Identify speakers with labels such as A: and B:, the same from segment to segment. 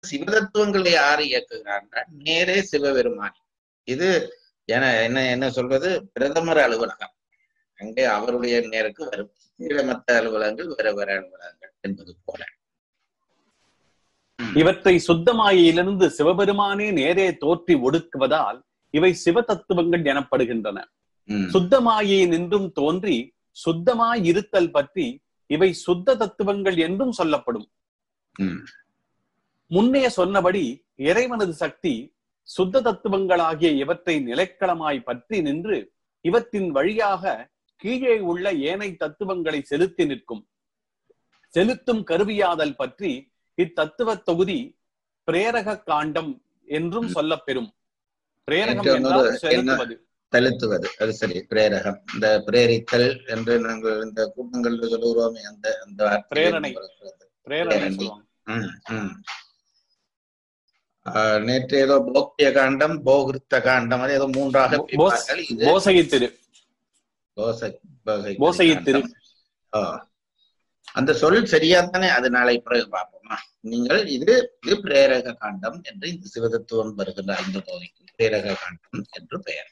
A: சிவதத்துவங்களை யார் இயக்குகிறார்கள் நேரே சிவபெருமான் இது என என்ன என்ன சொல்வது பிரதமர் அலுவலகம் அங்கே அவருடைய நேருக்கு வரும் பிற மற்ற அலுவலகங்கள் வேற வேற அலுவலகங்கள் என்பது போல
B: இவற்றை சுத்தமாயிலிருந்து சிவபெருமானே நேரே தோற்றி ஒடுக்குவதால் இவை சிவ தத்துவங்கள் எனப்படுகின்றன
A: ம்,
B: சுத்தமாயை நின்றும் தோன்றி சுத்தமாய் இருத்தல் பற்றி இவை சுத்த தத்துவங்கள் என்றும் சொல்லப்படும்
A: ம்,
B: முன்னே சொன்னபடி இறைவனது சக்தி சுத்த தத்துவங்களாகிய இவற்றை நிலைக்களமாய் பற்றி நின்று இவற்றின் வழியாக கீழே உள்ள ஏனை தத்துவங்களை செலுத்தி நிற்கும் செலுத்தும் கருவியாதல் பற்றி இத்தத்துவ தொகுதி பிரேரக காண்டம் என்றும் சொல்லப்பெறும் பிரேரகம்
A: என்று
B: என்றால்
A: ஒன்று
B: செலுத்துவது
A: செலுத்துவது அது சரி பிரேரகம் இந்த பிரேரித்தல் என்று நாங்கள் இந்த கூட்டங்கள்ல சொல்லுகிறோமே அந்த அந்த வார்த்தை
B: பிரேரணை.
A: வருகிறது.
B: பிரேரணை
A: பிரேரணை.
B: சொல்லுவாங்க
A: ம், ம். ஆஹ், நேற்று ஏதோ போக்திய காண்டம் போகிருத்த காண்டம் அது ஏதோ மூன்றாக
B: போ-
A: பிரிப்பார்கள். இது
B: போசகி திரு
A: போசை- போசை
B: போசகி திரு.
A: காண்டம். ஆ. அந்த சொல் சரியாத்தானே அது நாளை பிறகு பார்ப்போமா நீங்கள் இது இது பிரேரக காண்டம் என்று இந்த சிவதத்துவம் வருகின்ற ஐந்து தொகைக்கு பிரேரக காண்டம் என்று பெயர்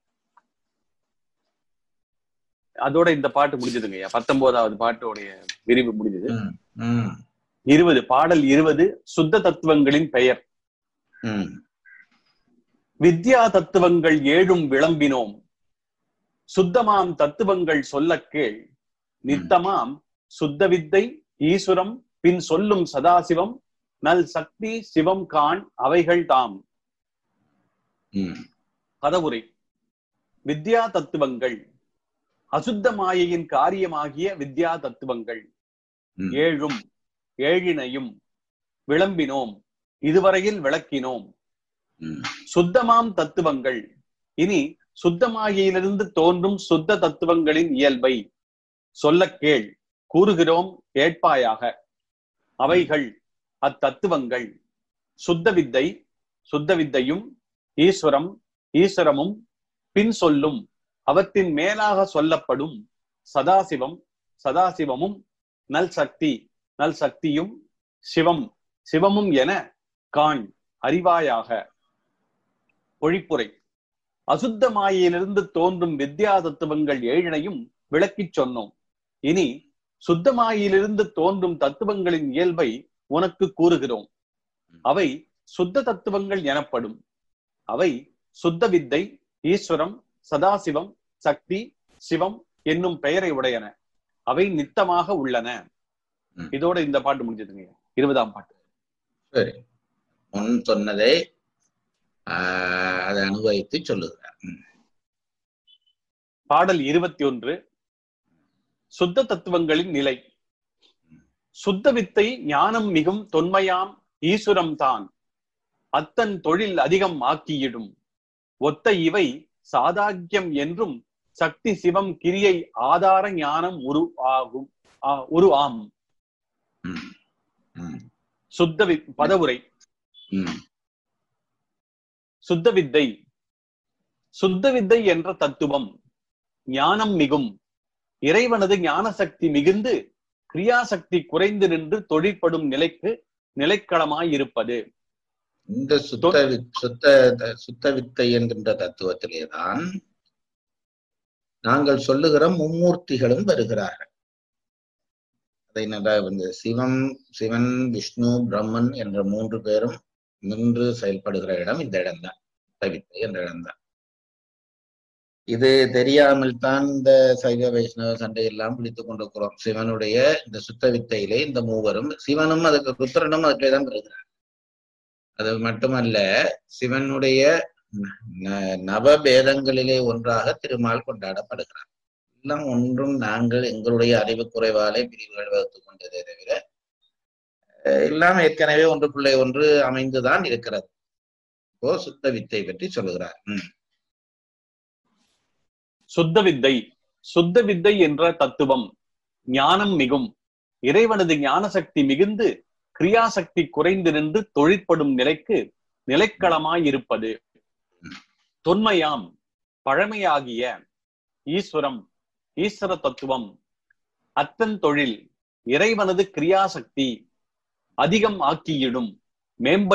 B: அதோட இந்த பாட்டு முடிஞ்சதுங்கய்யா பத்தொன்பதாவது பாட்டோடைய விரிவு முடிஞ்சது
A: ம், ம்,
B: இருபது பாடல் இருபது சுத்த தத்துவங்களின் பெயர்
A: ம்,
B: வித்யா தத்துவங்கள் ஏழும் விளம்பினோம் சுத்தமாம் தத்துவங்கள் சொல்லக் கேள் நித்தமாம் சுத்த வித்தை ஈஸ்வரம் பின் சொல்லும் சதாசிவம் நல் சக்தி சிவம் காண் அவைகள் தாம்
A: ம்,
B: பதவுரை வித்யா தத்துவங்கள் அசுத்த மாயையின் காரியமாகிய வித்யா தத்துவங்கள்
A: ம்.
B: ஏழும் ஏழினையும் விளம்பினோம் இதுவரையில் விளக்கினோம்
A: ம்,
B: சுத்தமாம் தத்துவங்கள் இனி சுத்தமாகியிலிருந்து தோன்றும் சுத்த தத்துவங்களின் இயல்பை சொல்லக் கேள் கூறுகிறோம் கேட்பாயாக அவைகள் அத்தத்துவங்கள் சுத்த வித்தை சுத்த வித்தையும் ஈஸ்வரம் ஈஸ்வரமும் பின் சொல்லும் அவற்றின் மேலாக சொல்லப்படும் சதாசிவம் சதாசிவமும் நல் சக்தி நல் சக்தியும் சிவம் சிவமும் என காண் அறிவாயாக பொழிப்புரை அசுத்த மாயையிலிருந்து தோன்றும் வித்யா தத்துவங்கள் ஏழினையும் விளக்கிச் சொன்னோம் இனி சுத்த மாயையிலிருந்து தோன்றும் தத்துவங்களின் இயல்பை உனக்கு கூறுகிறோம் அவை சுத்த தத்துவங்கள் எனப்படும் அவை சுத்த வித்தை ஈஸ்வரம் சதாசிவம் சக்தி சிவம் என்னும் பெயரை உடையன அவை நித்தமாக உள்ளன
A: ம்.
B: இதோட இந்த பாட்டு முடிஞ்சதுங்க இருபதாம் பாட்டு
A: சரி முன் சொன்னதை ஆஹ், அதை அனுபவித்து சொல்லுகிறார் ம்,
B: பாடல் இருபத்தி ஒன்று சுத்த தத்துவங்களின் நிலை சுத்த வித்தை ஞானம் மிகும் தொன்மையாம் ஈசுரம் தான் அத்தன் தொழில் அதிகம் ஆக்கியிடும் ஒத்த இவை சாதாக்கியம் என்றும் சக்தி சிவம் கிரியை ஆதார ஞானம் உரு ஆகும் ஆ, உரு ஆம்
A: ம், ம்,
B: சுத்த வி பதவுரை
A: ம்,
B: சுத்த வித்தை சுத்த வித்தை என்ற தத்துவம் ஞானம் மிகும் இறைவனது ஞான சக்தி மிகுந்து கிரியாசக்தி குறைந்து நின்று தொழிற்படும் நிலைக்கு நிலைக்களமாயிருப்பது
A: இந்த சுத்த வி- சுத்த சுத்த வித்தை என்கின்ற தத்துவத்திலேதான் நாங்கள் சொல்லுகிற மும்மூர்த்திகளும் வருகிறார்கள் அதை நல்லா வந்து சிவம் சிவன் விஷ்ணு பிரம்மன் என்ற மூன்று பேரும் நின்று செயல்படுகிற இடம் இந்த இடம்தான் சுத்த வித்தை என்ற இடம்தான் இது தெரியாமல் தான் இந்த சைவ வைஷ்ணவ சண்டை எல்லாம் பிடித்துக் கொண்டிருக்கிறோம் சிவனுடைய இந்த சுத்த வித்தையிலே இந்த மூவரும் சிவனும் அதுக்கு ருத்ரனும் அதுக்கே தான் வருகிறார் அது மட்டுமல்ல சிவனுடைய ந- ந- நவபேதங்களிலே ஒன்றாக திருமால் கொண்டாடப்படுகிறார் எல்லாம் ஒன்றும் நாங்கள் எங்களுடைய அறிவு குறைவாலே பிரிவுகள் வகுத்துக் கொண்டதே தவிர அஹ், எல்லாம் ஏற்கனவே ஒன்றுக்குள்ளே ஒன்று அமைந்துதான் இருக்கிறது இப்போ சுத்த வித்தை பற்றி சொல்லுகிறார் ம்,
B: சுத்த வித்தை சுத்த வித்தை என்ற தத்துவம் ஞானம் மிகும் இறைவனது ஞான சக்தி மிகுந்து கிரியாசக்தி குறைந்து நின்று தொழிற்படும் நிலைக்கு நிலைக்களமாயிருப்பது தொன்மையாம் பழமையாகிய ஈஸ்வரம் ஈஸ்வர தத்துவம் அத்தன் தொழில் இறைவனது கிரியாசக்தி அதிகம் ஆக்கியிடும் மேம்பட்ட